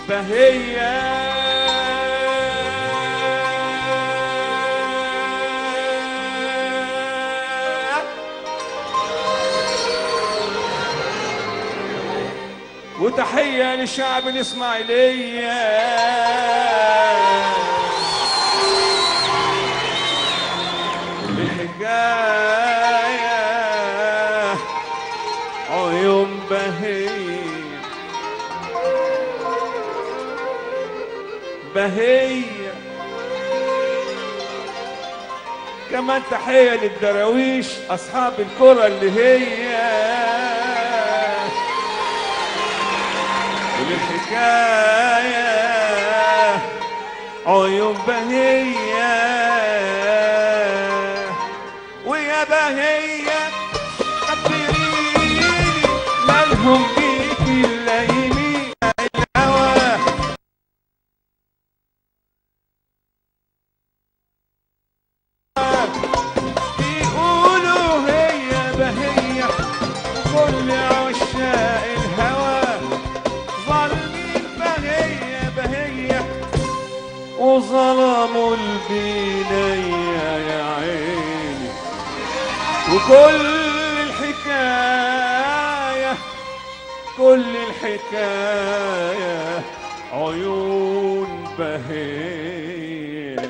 بهية وتحية للشعب الإسماعيلية الحكاية عيون بهية بهية كمان تحية للدراويش أصحاب الكرة اللي هي وللحكاية عيون بهية ويا بهية خبريني مالهم بيكي الليلي الهوى بيقولوا هي بهية كل عشاق الهوى ظالمين بهية بهية وظلموا البنية يا عيني وكل الحكاية كل الحكاية عيون بهية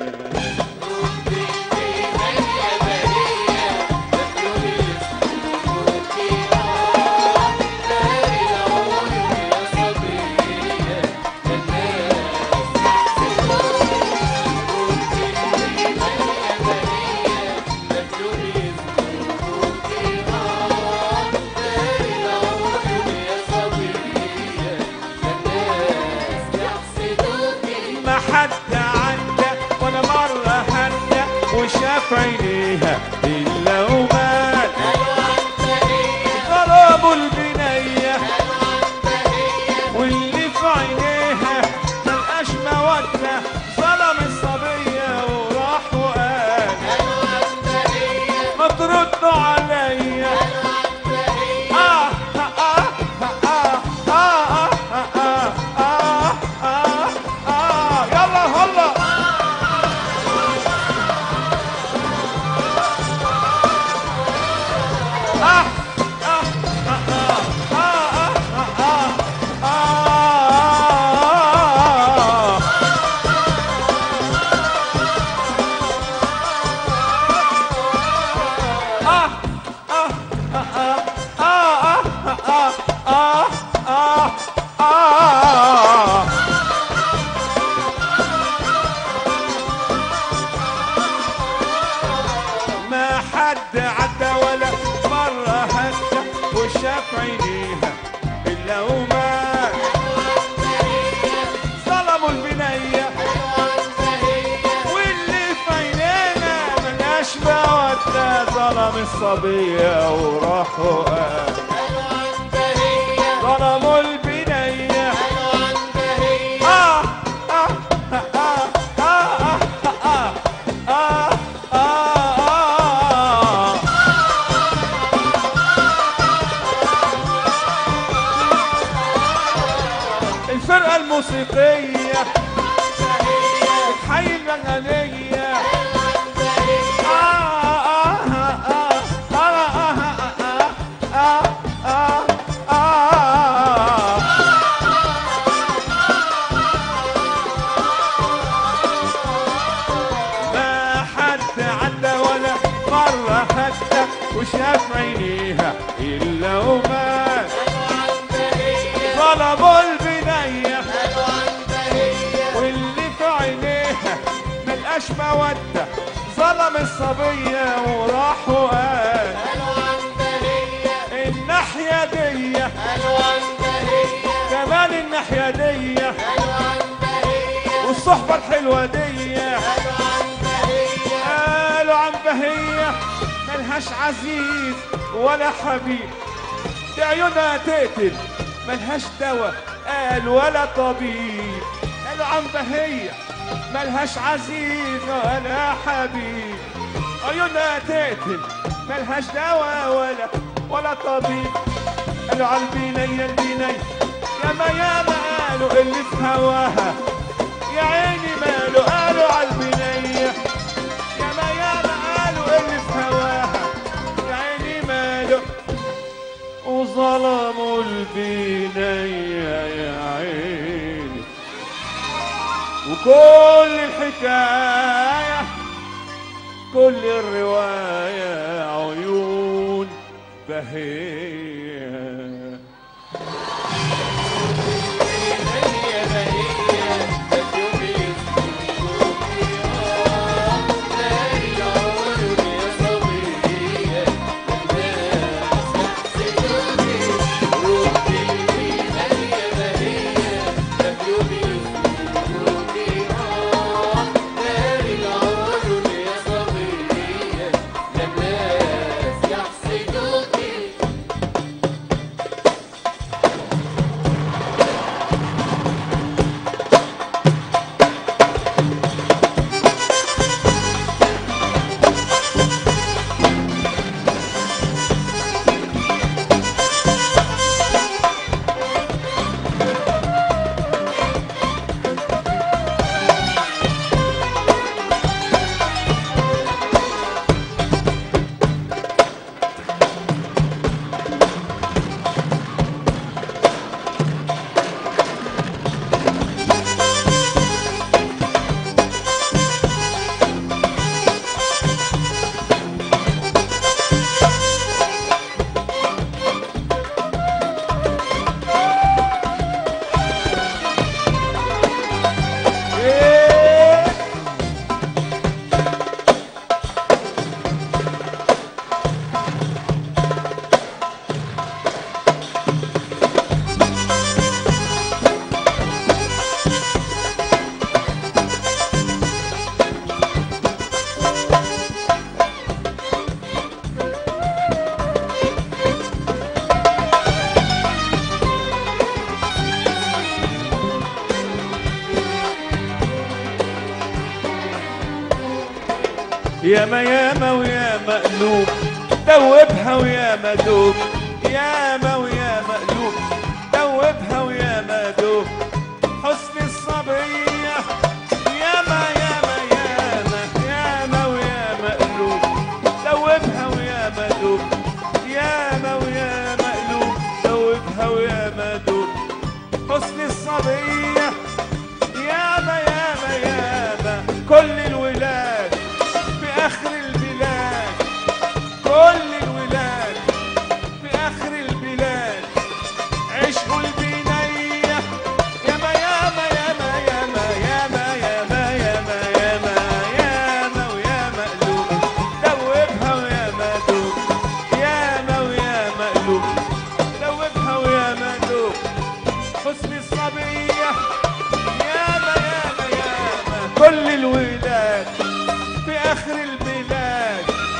ما حد عدى ولا مرة هدى وشاف عينيها إلا ومات ضربوا البنية واللي في عينيها ملقاش مودة ظلم الصبية وراح وقال ما تردوا عليا آه آه آه آه آه آه آه آه آه يلا هلا آه آه آه آه آه آه آه آه آه آه آه آه آه آه آه ما حد عدى ولا مرة هدى وشاف عينيها إلا وما ظلموا البنية واللي في عينينا ملهاش مودة ظلم الصبية وراحوا قال ظلموا البنية آه آه آه آه آه آه آه آه آه الفرقة الموسيقية بتحيي المغنية آه آه آه آه آه آه آه آه آه ما حد عدى ولا مرة حتى وشاف عينيها إلا ومات ظلموا البنية واللي في عينيها ملقاش مودة ظلم الصبية وراح وقال الناحية دي كمان الناحية دي والصحبة الحلوة دي قالوا عن بهية ملهاش عزيز ولا حبيب دي عيونها تقتل ملهاش دواء قال ولا طبيب قالوا عن بهية ملهاش عزيز ولا حبيب عيونها تقتل ملهاش دواء ولا ولا طبيب قالوا على البنية البنية ياما ياما ماله اللي في هواها يا عيني ماله قالوا عالبنية يا ما يا ما قالوا اللي في هواها يا عيني ماله وظلموا البنية يا عيني وكل الحكاية كل الرواية عيون بهية إيه ياما ياما ويا مقلوب دوبها ويا مدوب ياما ويا مقلوب دوبها ويا مدوب حسن الصبية ياما ياما ياما ياما ويا مقلوب دوبها ويا مدوب ياما ويا مقلوب دوبها ويا مدوب حسن الصبية ياما ياما ياما كل الولاد في آخر البلاد كل الولاد في آخر البلاد عشقوا البنية ياما ياما ياما ياما ياما ياما ياما ياما ياما ويا مقلوب دوبها ويا مدوب ياما ويا مقلوب دوبها ويا مدوب حسن الصبية ياما ياما ياما كل الولاد في آخر البلاد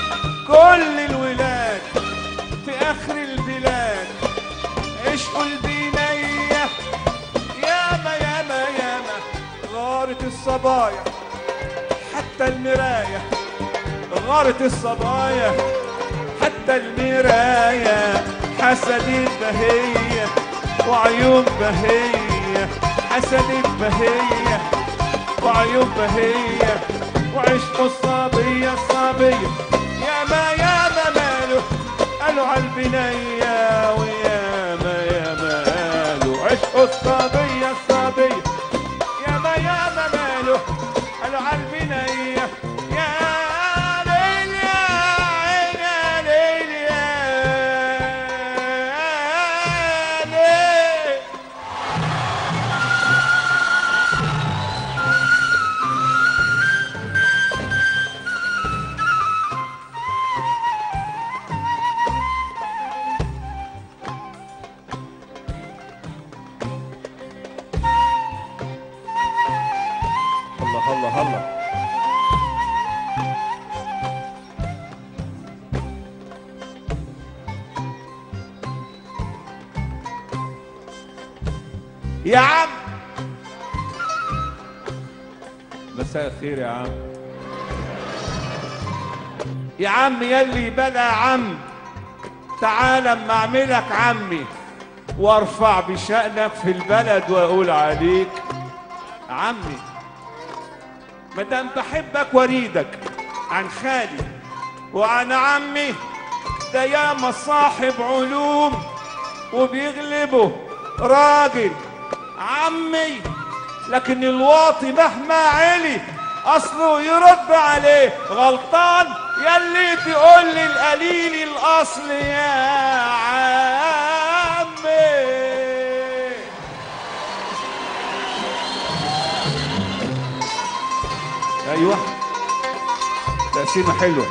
كل الولاد في آخر البلاد عشقوا البنية ياما ياما ياما غارت الصبايا حتى المراية غارت الصبايا حتى المراية حسدت بهية وعيون بهية حسدت بهية وعيون بهية وعشقوا الصبية الصبية ياما ياما ماله قالوا عالبنية وياما ياما قالوا عشقوا الصبية الصبية ياما ياما ماله قالوا عالبنية يا ليل يا عين يا ليل يا ليل الله الله الله يا عم مساء الخير يا عم يا عم يلي بلا عم تعال اما اعملك عمي وارفع بشأنك في البلد واقول عليك عمي مادام بحبك وريدك عن خالي وعن عمي ده ياما صاحب علوم وبيغلبه راجل عمي لكن الواطي مهما علي اصله يرد عليه غلطان يلي تقول لي القليل الاصل يا عمي ايوه تقسيمه حلوه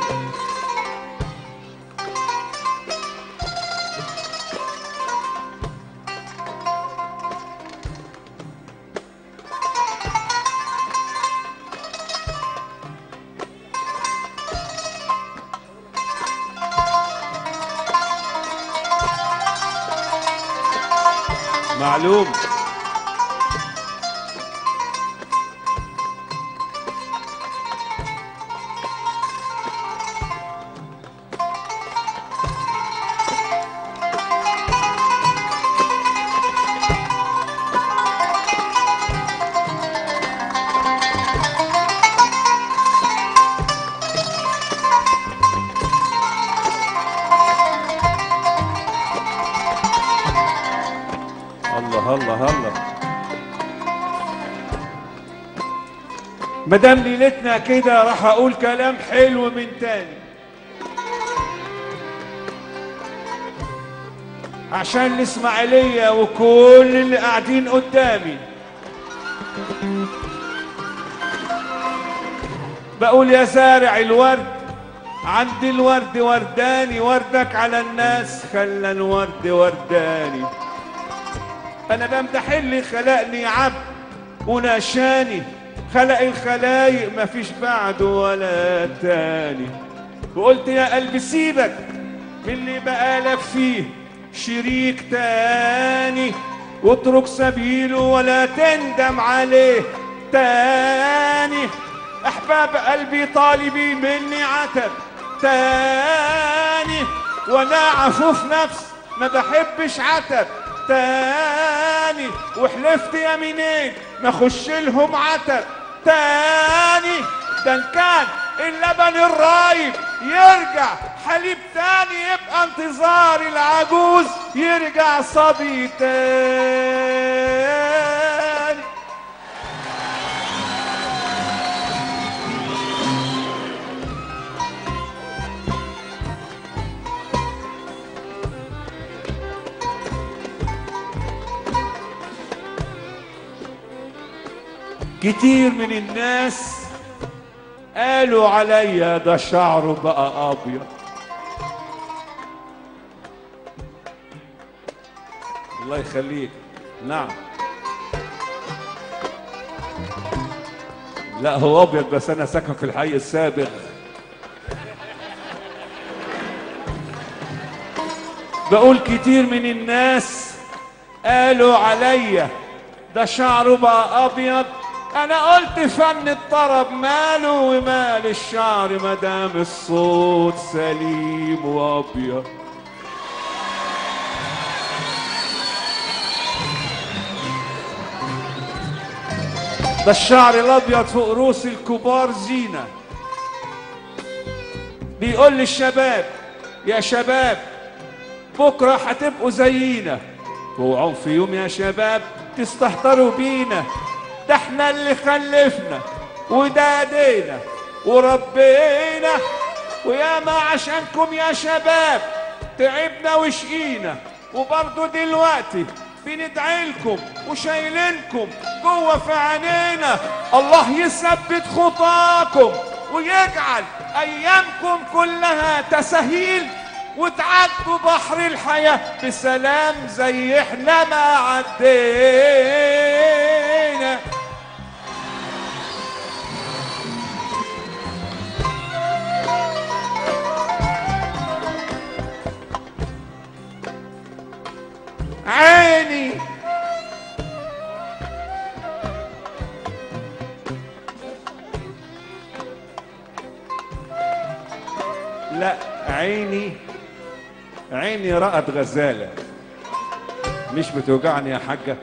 معلوم الله الله الله مدام ليلتنا كده راح اقول كلام حلو من تاني عشان الاسماعيليه وكل اللي قاعدين قدامي بقول يا زارع الورد عند الورد ورداني وردك على الناس خلى الورد ورداني انا بمدح اللي خلقني عبد ونشاني خلق الخلايق مفيش بعده ولا تاني وقلت يا قلبي سيبك من اللي بقالك فيه شريك تاني واترك سبيله ولا تندم عليه تاني احباب قلبي طالبين مني عتب تاني وانا عفوف نفس ما بحبش عتب تاني وحلفت يمينين ما اخش لهم عتب تاني ده إن كان اللبن الرايب يرجع حليب تاني يبقى انتظار العجوز يرجع صبي تاني كتير من الناس قالوا عليا ده شعره بقى ابيض الله يخليك نعم لا هو ابيض بس انا ساكن في الحي السابق بقول كتير من الناس قالوا عليا ده شعره بقى ابيض انا قلت فن الطرب ماله ومال الشعر مدام الصوت سليم وابيض ده الشعر الابيض فوق رؤوس الكبار زينه بيقول للشباب يا شباب بكره هتبقوا زينا اوعوا في يوم يا شباب تستهتروا بينا ده احنا اللي خلفنا ودادينا وربينا وياما عشانكم يا شباب تعبنا وشقينا وبرضه دلوقتي بندعي لكم وشايلينكم جوه في عينينا الله يثبت خطاكم ويجعل ايامكم كلها تسهيل وتعدوا بحر الحياة بسلام زي احنا ما عدينا عيني لا عيني عيني رأت غزالة مش بتوجعني يا حاجة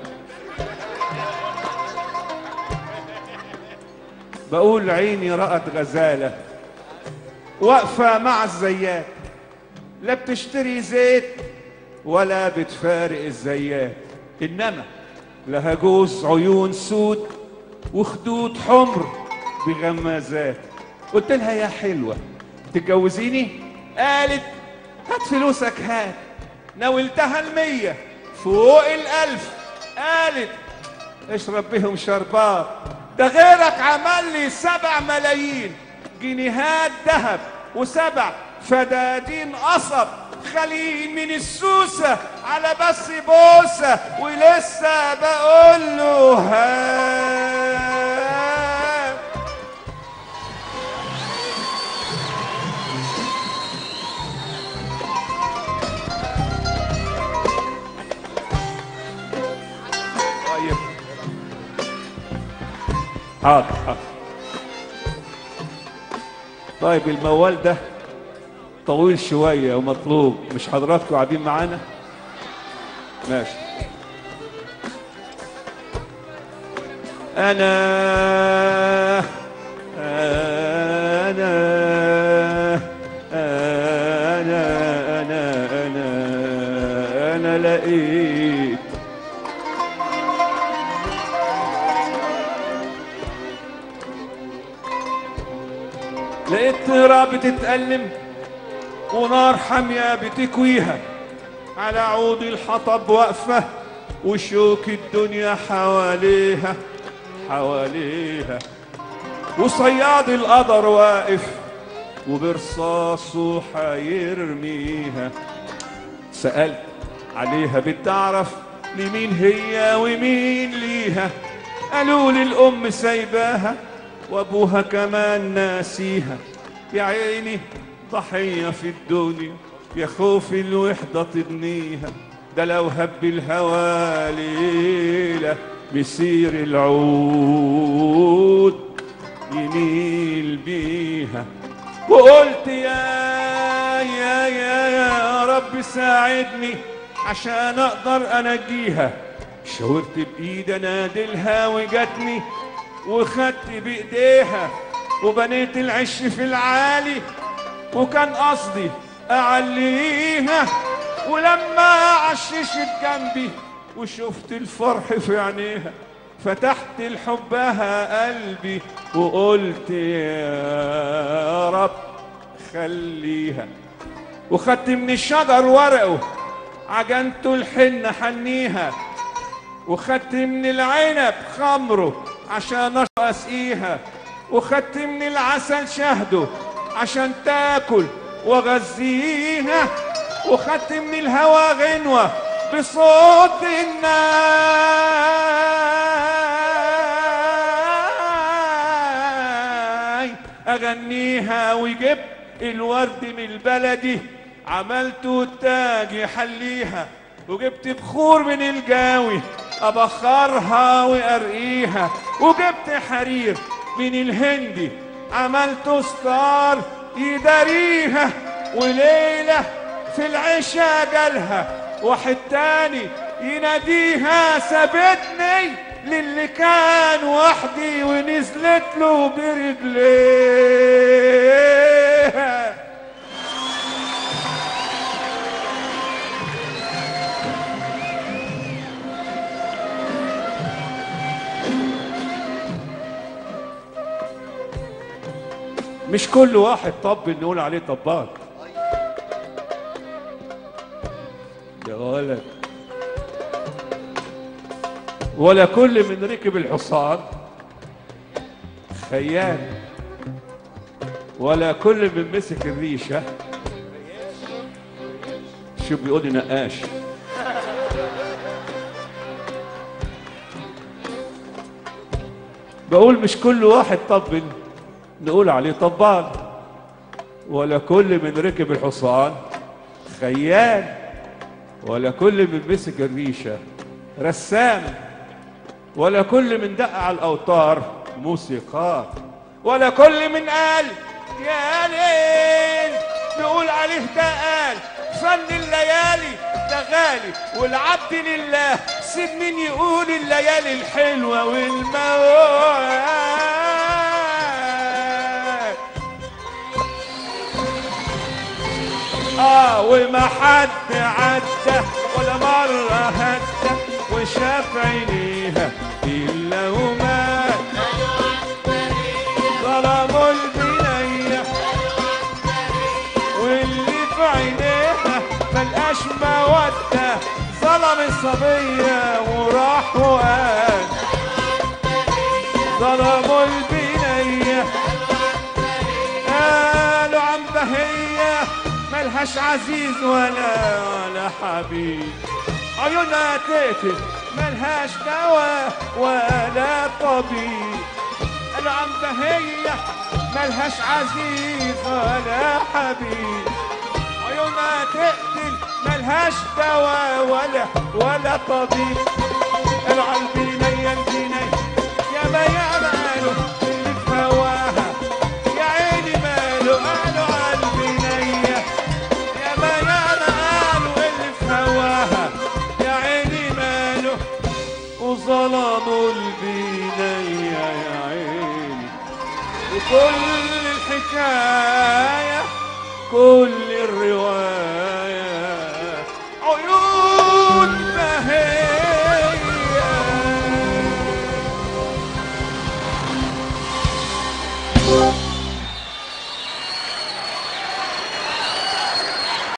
بقول عيني رأت غزالة واقفة مع الزيات لا بتشتري زيت ولا بتفارق الزيات إنما لها جوز عيون سود وخدود حمر بغمازات قلت لها يا حلوة تتجوزيني قالت هات فلوسك هات ناولتها المية فوق الألف قالت اشرب بهم شربات ده غيرك عمل لي سبع ملايين جنيهات ذهب وسبع فدادين قصب خاليين من السوسة على بس بوسة ولسه بقول له هات طيب حاضر حاضر طيب الموال ده طويل شوية ومطلوب مش حضراتكم قاعدين معانا ماشي أنا أنا أنا أنا أنا أنا لقيت لقيت طيرة بتتألم ونار حامية بتكويها على عود الحطب واقفة وشوك الدنيا حواليها حواليها وصياد القدر واقف وبرصاصه حيرميها سألت عليها بتعرف لمين هي ومين ليها قالوا لي الأم سايباها وأبوها كمان ناسيها يا عيني ضحية في الدنيا يا خوف الوحدة تضنيها ده لو هب الهوى ليلة بيصير العود يميل بيها وقلت يا يا يا يا رب ساعدني عشان اقدر انجيها شاورت بايد انادلها وجاتني وخدت بايديها وبنيت العش في العالي وكان قصدي اعليها ولما عششت جنبي وشفت الفرح في عينيها فتحت لحبها قلبي وقلت يا رب خليها وخدت من الشجر ورقه عجنته الحنة حنيها وخدت من العنب خمره عشان اسقيها وخدت من العسل شهده عشان تاكل واغذيها وخدت من الهوى غنوة بصوت الناي اغنيها وجبت الورد من البلدي عملته تاج يحليها وجبت بخور من الجاوي ابخرها وارقيها وجبت حرير من الهندي عملته ستار يداريها وليلة في العشاء جالها واحد تاني يناديها سابتني للي كان وحدي ونزلت له برجليها مش كل واحد طب نقول عليه طباخ يا ولد ولا كل من ركب الحصان خيال ولا كل من مسك الريشة شو بيقول لي نقاش بقول مش كل واحد طبل نقول عليه طبال ولا كل من ركب الحصان خيال ولا كل من مسك الريشة رسام ولا كل من دق على الأوتار موسيقار ولا كل من قال يا ليل نقول عليه ده قال فن الليالي ده غالي والعبد لله سيب مين يقول الليالي الحلوة والمواد اه وما حد عدى ولا مرة هدى وشاف عينيها إلا ومات ظلموا البنية واللي في عينيها ملقاش مودة ظلم الصبية وراح وقال ظلموا البنية قالوا عن بهية ملهاش عزيز ولا ولا حبيب عيونها تقتل ملهاش دواء ولا طبيب قالوا عن بهية ملهاش عزيز ولا حبيب عيونها تقتل ملهاش دواء ولا ولا طبيب قالوا عن البنية البنية يا ما يا ما قالوا اللي في هواها يا عيني ماله قالوا عن البنية يا ما يا ما قالوا اللي في هواها يا عيني ماله وظلموا البنية يا عيني وكل الحكاية